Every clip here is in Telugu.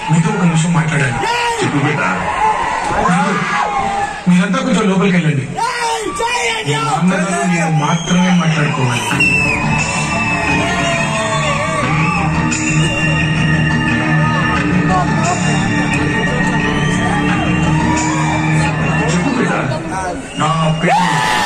మీతో ఒక నిమిషం మాట్లాడాలి చెప్పు బిడ్డ మీరంతా కొంచెం లోపలికి వెళ్ళండి మీ నాన్నగారు నేను మాత్రమే మాట్లాడుకోవాలి చెప్పు బిడ్డ నా పేరు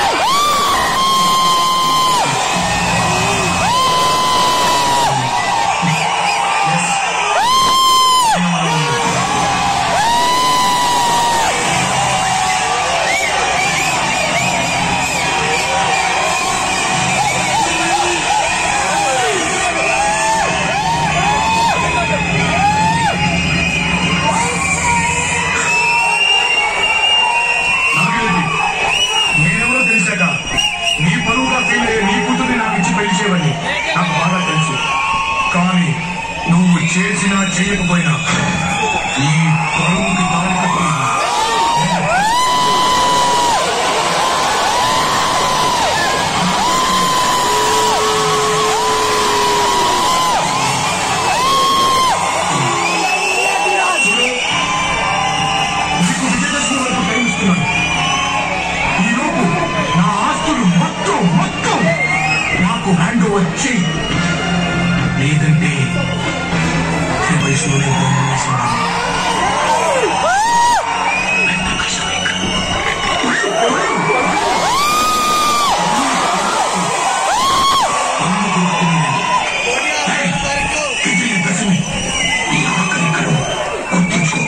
నాకేంటి నేనెవరో తెలిసాక నీ పరువుగా ఫీల్ అయ్యే నీ కూతుర్ని నాకు ఇచ్చి పెళ్లి చేయవని నాకు బాగా తెలుసు కానీ నువ్వు చేసినా చేయకపోయినా ఈ పరువుకి తాళి కట్టి నీకు విజయదశమి వరకు టైం ఇస్తున్నాను ఈలోపు నా ఆస్తులు మొత్తం మొత్తం నాకు హ్యాండ్ ఓవర్ చేయి లేదంటే ఈ వయసులోనే పోవాల్సిందే. విజయదశమి ఈ ఆఖరి కళ గుర్తుంచుకో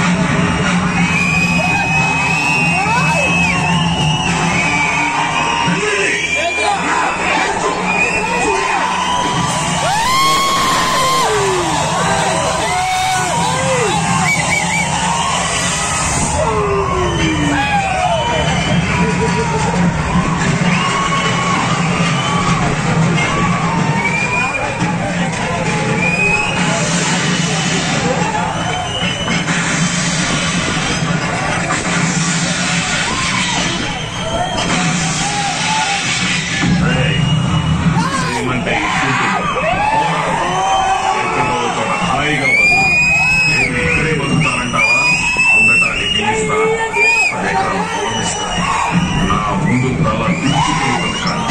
ఏయ్, చేయమంటే ఇస్తుంటుంది. ఎక్కడో ఒక చోట హాయిగా బతుకు. నేను ఇక్కడే బతుకుతానంటావా ఉండటానికి ఇస్తా పది ఎకరాల పొలం ఇస్తా నా ముందు తల దించుకుని బతకాలి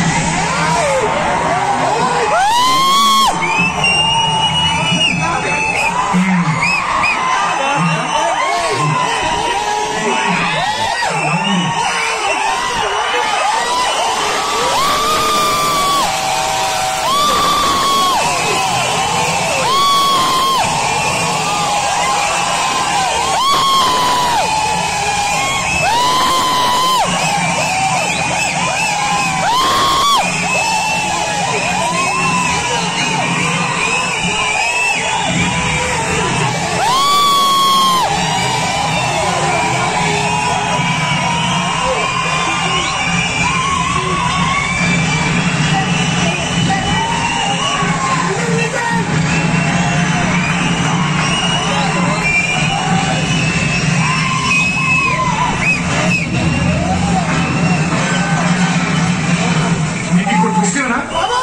మీకు ఇంకో ట్విస్ట్ ఏనా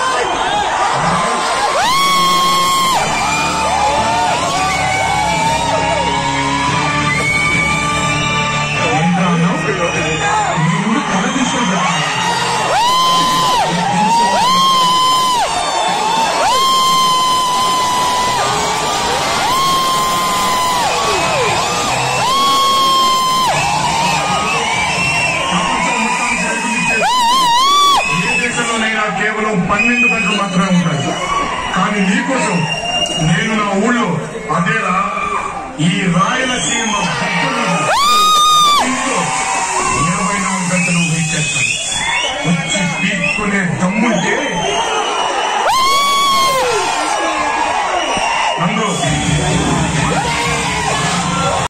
ఏంట్రా అన్నావ్? నీ ముందు తల దించుకొని బతకాలి. ప్రపంచం మొత్తానికి వెలుగునిచ్చే ఏ దేశంలోనైనా కేవలం పన్నెండు గంటలు మాత్రమే ఉంటాయి కానీ నీకోసం నేను నా ఊళ్ళో అదేరా ఈ రాయలసీమ భక్తులను ఇంట్లో ఇరవై నాలుగు గంటలు వెయిట్ చేస్తాను వచ్చి పీక్కునే దమ్ముంటే